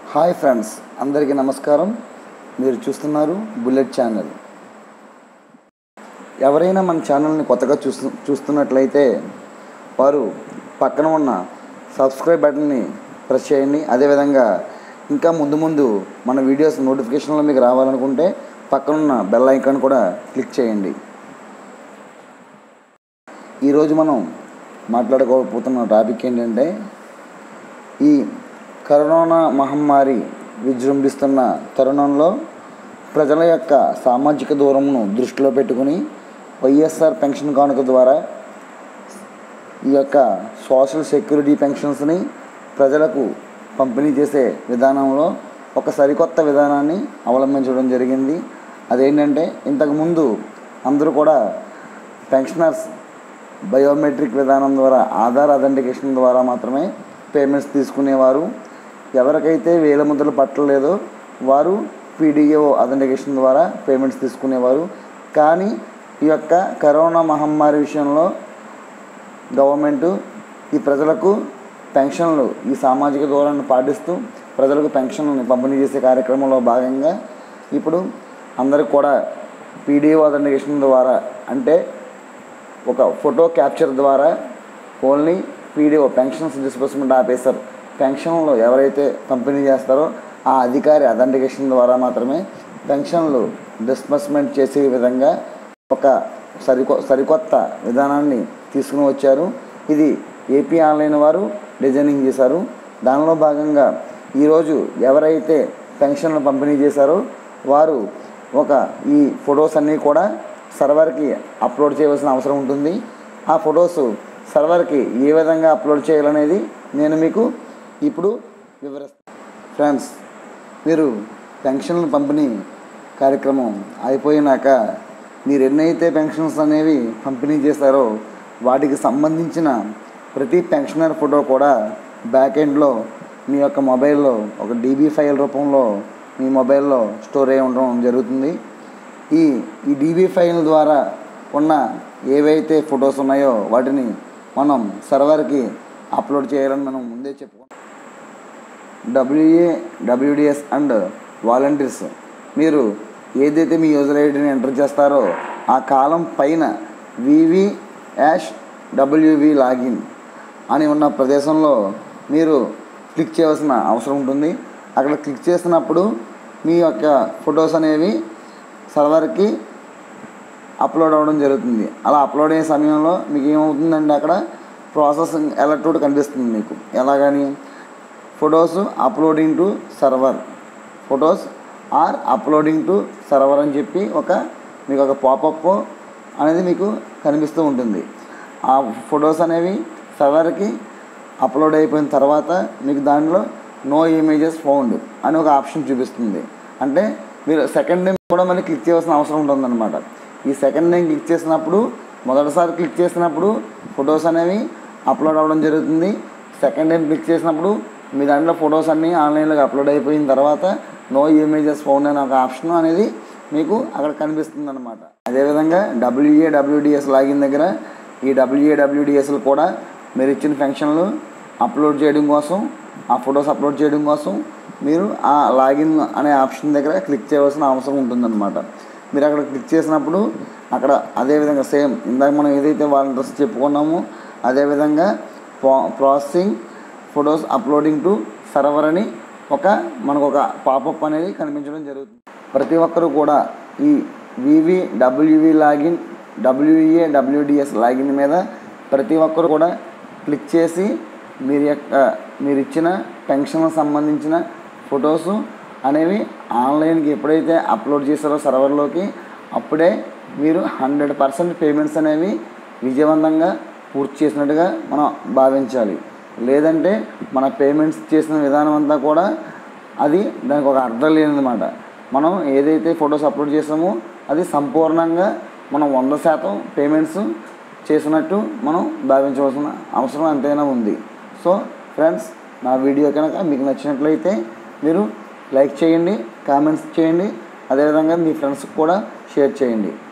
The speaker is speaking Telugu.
హాయ్ ఫ్రెండ్స్ అందరికీ నమస్కారం మీరు చూస్తున్నారు బుల్లెట్ ఛానల్ ఎవరైనా మన ఛానల్ని కొత్తగా చూస్తు చూస్తున్నట్లయితే వారు పక్కన ఉన్న సబ్స్క్రైబ్ బటన్ని ప్రెస్ చేయండి అదేవిధంగా ఇంకా ముందు ముందు మన వీడియోస్ నోటిఫికేషన్లో మీకు రావాలనుకుంటే పక్కనున్న బెల్ ఐకాన్ కూడా క్లిక్ చేయండి ఈరోజు మనం మాట్లాడుకోబోతున్న టాపిక్ ఏంటంటే ఈ కరోనా మహమ్మారి విజృంభిస్తున్న తరుణంలో ప్రజల యొక్క సామాజిక దూరంను దృష్టిలో పెట్టుకుని వైఎస్ఆర్ పెన్షన్ కానుక ద్వారా ఈ యొక్క సోషల్ సెక్యూరిటీ పెన్షన్స్ని ప్రజలకు పంపిణీ చేసే విధానంలో ఒక సరికొత్త విధానాన్ని అవలంబించడం జరిగింది అదేంటంటే ఇంతకుముందు అందరూ కూడా పెన్షనర్స్ బయోమెట్రిక్ విధానం ద్వారా ఆధార్ అథెంటికేషన్ ద్వారా మాత్రమే పేమెంట్స్ తీసుకునేవారు ఎవరికైతే వేల ముద్రలు పట్టలేదో వారు పీడిఓ అథెంటికేషన్ ద్వారా పేమెంట్స్ తీసుకునేవారు కానీ ఈ యొక్క కరోనా మహమ్మారి విషయంలో గవర్నమెంట్ ఈ ప్రజలకు పెన్షన్లు ఈ సామాజిక దూరాన్ని పాటిస్తూ ప్రజలకు పెన్షన్లను పంపిణీ చేసే కార్యక్రమంలో భాగంగా ఇప్పుడు అందరికి కూడా పీడిఓ అథెంటికేషన్ ద్వారా అంటే ఒక ఫోటో క్యాప్చర్ ద్వారా only PDO pensions disbursement officer పెన్షన్లు ఎవరైతే పంపిణీ చేస్తారో ఆ అధికారి అథెంటికేషన్ ద్వారా మాత్రమే పెన్షన్లు డిస్బర్స్మెంట్ చేసే విధంగా ఒక సరికొ సరికొత్త విధానాన్ని తీసుకుని వచ్చారు ఇది ఏపీ ఆన్లైన్ వారు డిజైనింగ్ చేశారు దానిలో భాగంగా ఈరోజు ఎవరైతే పెన్షన్లు పంపిణీ చేశారో వారు ఒక ఈ ఫొటోస్ అన్నీ కూడా సర్వర్కి అప్లోడ్ చేయవలసిన అవసరం ఉంటుంది ఆ ఫొటోస్ సర్వర్కి ఏ విధంగా అప్లోడ్ చేయాలనేది నేను మీకు ఇప్పుడు వివరిస్తాను ఫ్రెండ్స్ మీరు పెన్షన్ల పంపిణీ కార్యక్రమం అయిపోయినాక మీరు ఎన్నైతే పెన్షన్స్ అనేవి పంపిణీ చేశారో వాటికి సంబంధించిన ప్రతి పెన్షనర్ ఫోటో కూడా బ్యాక్ ఎండ్లో మీ యొక్క మొబైల్లో ఒక డీబీ ఫైల్ రూపంలో మీ మొబైల్లో స్టోర్ అయి ఉండడం జరుగుతుంది ఈ ఈ డీబీ ఫైల్ ద్వారా ఉన్న ఏవైతే ఫొటోస్ ఉన్నాయో వాటిని మనం సర్వర్కి అప్లోడ్ చేయాలని మనం ముందే చెప్పుకున్నాం డబ్ల్యూఏ డబ్ల్యూడిఎస్ అండ్ వాలంటీర్స్ మీరు ఏదైతే మీ యూజర్ ఐడిని ఎంటర్ చేస్తారో ఆ కాలం పైన వివి యాష్ డబ్ల్యూవి లాగిన్ అని ఉన్న ప్రదేశంలో మీరు క్లిక్ చేయవలసిన అవసరం ఉంటుంది అక్కడ క్లిక్ చేసినప్పుడు మీ యొక్క ఫొటోస్ అనేవి సర్వర్కి అప్లోడ్ అవ్వడం జరుగుతుంది అలా అప్లోడ్ అయ్యే సమయంలో మీకు ఏమవుతుందంటే అక్కడ ప్రాసెసింగ్ ఎలక్ట్రోడ్ కనిపిస్తుంది మీకు ఎలాగని photos uploading to server photos are uploading to server అని చెప్పి ఒక మీకు ఒక పాపప్ అనేది మీకు కనిపిస్తూ ఉంటుంది ఆ ఫొటోస్ అనేవి సర్వర్కి అప్లోడ్ అయిపోయిన తర్వాత మీకు దానిలో నో ఇమేజెస్ ఫౌండ్ అని ఒక ఆప్షన్ చూపిస్తుంది అంటే మీరు సెకండ్ టైం కూడా మళ్ళీ క్లిక్ చేయవలసిన అవసరం ఉంటుందన్నమాట ఈ సెకండ్ టైం క్లిక్ చేసినప్పుడు మొదటిసారి క్లిక్ చేసినప్పుడు ఫొటోస్ అనేవి అప్లోడ్ అవ్వడం జరుగుతుంది సెకండ్ టైం క్లిక్ చేసినప్పుడు మీ దాంట్లో ఫొటోస్ అన్నీ ఆన్లైన్లోకి అప్లోడ్ అయిపోయిన తర్వాత నో ఇమేజెస్ ఫోన్ అనే ఒక ఆప్షన్ అనేది మీకు అక్కడ కనిపిస్తుంది అనమాట అదేవిధంగా డబ్ల్యూఏ డబ్ల్యూడిఎస్ లాగిన్ దగ్గర ఈ డబ్ల్యూఏ డబ్ల్యూడిఎస్లు కూడా మీరు ఇచ్చిన ఫంక్షన్లు అప్లోడ్ చేయడం కోసం ఆ ఫొటోస్ అప్లోడ్ చేయడం కోసం మీరు ఆ లాగిన్ అనే ఆప్షన్ దగ్గర క్లిక్ చేయవలసిన అవసరం ఉంటుందన్నమాట మీరు అక్కడ క్లిక్ చేసినప్పుడు అక్కడ అదేవిధంగా సేమ్ ఇందాక మనం ఏదైతే వాలంటీర్స్ చెప్పుకున్నామో అదేవిధంగా pro processing photos uploading to server అని ఒక మనకు ఒక పాపప్ అనేది కనిపించడం జరుగుతుంది ప్రతి ఒక్కరూ కూడా ఈ VV WV login WA WDS login మీద ప్రతి ఒక్కరు కూడా క్లిక్ చేసి మీరు యొక్క మీరు ఇచ్చిన పెన్షన్లకు సంబంధించిన ఫొటోస్ అనేవి ఆన్లైన్కి ఎప్పుడైతే అప్లోడ్ చేశారో సర్వర్లోకి అప్పుడే మీరు హండ్రెడ్ పర్సెంట్ పేమెంట్స్ అనేవి విజయవంతంగా పూర్తి చేసినట్టుగా మనం భావించాలి లేదంటే మన పేమెంట్స్ చేసిన విధానం అంతా కూడా అది దానికి ఒక అర్థం లేదన్నమాట మనం ఏదైతే ఫొటోస్ అప్లోడ్ చేసామో అది సంపూర్ణంగా మనం వంద శాతం పేమెంట్స్ చేసినట్టు మనం భావించవలసిన అవసరం ఎంతైనా ఉంది సో ఫ్రెండ్స్ నా వీడియో కనుక మీకు నచ్చినట్లయితే మీరు లైక్ చేయండి కామెంట్స్ చేయండి అదేవిధంగా మీ ఫ్రెండ్స్కి కూడా షేర్ చేయండి